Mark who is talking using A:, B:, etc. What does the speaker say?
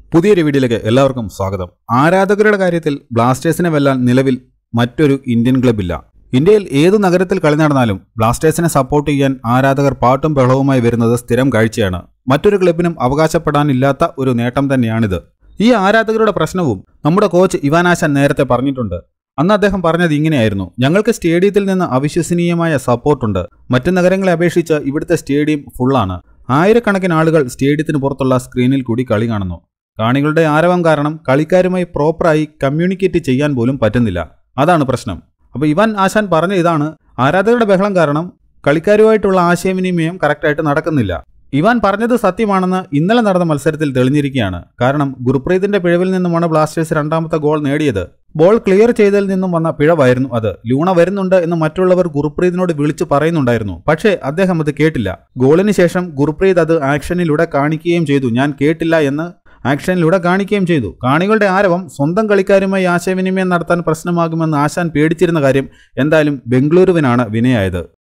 A: പുതിയൊരു വീഡിയോയിലേക്ക് എല്ലാവർക്കും സ്വാഗതം ആരാധകരുടെ കാര്യത്തിൽ ബ്ലാസ്റ്റേഴ്സിനെ വെല്ലാൻ നിലവിൽ മറ്റൊരു ഇന്ത്യൻ ക്ലബില്ല ഇന്ത്യയിൽ ഏതു നഗരത്തിൽ കളി നടന്നാലും ബ്ലാസ്റ്റേഴ്സിനെ സപ്പോർട്ട് ചെയ്യാൻ ആരാധകർ പാട്ടും ബഹളവുമായി വരുന്നത് സ്ഥിരം കാഴ്ചയാണ് മറ്റൊരു ക്ലബിനും അവകാശപ്പെടാനില്ലാത്ത ഒരു നേട്ടം തന്നെയാണിത് ഈ ആരാധകരുടെ പ്രശ്നവും നമ്മുടെ കോച്ച് ഇവാനാശൻ നേരത്തെ പറഞ്ഞിട്ടുണ്ട് അന്ന് അദ്ദേഹം പറഞ്ഞത് ഇങ്ങനെയായിരുന്നു ഞങ്ങൾക്ക് സ്റ്റേഡിയത്തിൽ നിന്ന് അവിശ്വസനീയമായ സപ്പോർട്ടുണ്ട് മറ്റു നഗരങ്ങളെ അപേക്ഷിച്ച് ഇവിടുത്തെ സ്റ്റേഡിയം ഫുള്ളാണ് ആയിരക്കണക്കിന് ആളുകൾ സ്റ്റേഡിയത്തിന് പുറത്തുള്ള സ്ക്രീനിൽ കൂടി കളി കാണുന്നു കാണികളുടെ ആരവം കാരണം കളിക്കാരുമായി പ്രോപ്പറായി കമ്മ്യൂണിക്കേറ്റ് ചെയ്യാൻ പോലും പറ്റുന്നില്ല അതാണ് പ്രശ്നം അപ്പോൾ ഇവാൻ ആശാൻ പറഞ്ഞ ഇതാണ് ആരാധകരുടെ ബഹളം കാരണം കളിക്കാരുമായിട്ടുള്ള ആശയവിനിമയം കറക്റ്റായിട്ട് നടക്കുന്നില്ല ഇവാൻ പറഞ്ഞത് സത്യമാണെന്ന് ഇന്നലെ നടന്ന മത്സരത്തിൽ തെളിഞ്ഞിരിക്കുകയാണ് കാരണം ഗുർപ്രീതിന്റെ പിഴവിൽ നിന്നുമാണ് ബ്ലാസ്റ്റേഴ്സ് രണ്ടാമത്തെ ഗോൾ നേടിയത് ബോൾ ക്ലിയർ ചെയ്തതിൽ നിന്നും വന്ന പിഴവായിരുന്നു അത് ലൂണ വരുന്നുണ്ട് എന്ന് മറ്റുള്ളവർ ഗുർപ്രീതിനോട് വിളിച്ചു പറയുന്നുണ്ടായിരുന്നു പക്ഷേ അദ്ദേഹം അത് കേട്ടില്ല ഗോളിന് ശേഷം ഗുർപ്രീത് അത് ആക്ഷനിലൂടെ കാണിക്കുകയും ചെയ്തു ഞാൻ കേട്ടില്ല എന്ന് ആക്ഷനിലൂടെ കാണിക്കുകയും ചെയ്തു കാണികളുടെ ആരവം സ്വന്തം കളിക്കാരുമായി ആശയവിനിമയം നടത്താൻ പ്രശ്നമാകുമെന്ന് ആശാൻ പേടിച്ചിരുന്ന കാര്യം എന്തായാലും ബംഗളൂരുവിനാണ് വിനയായത്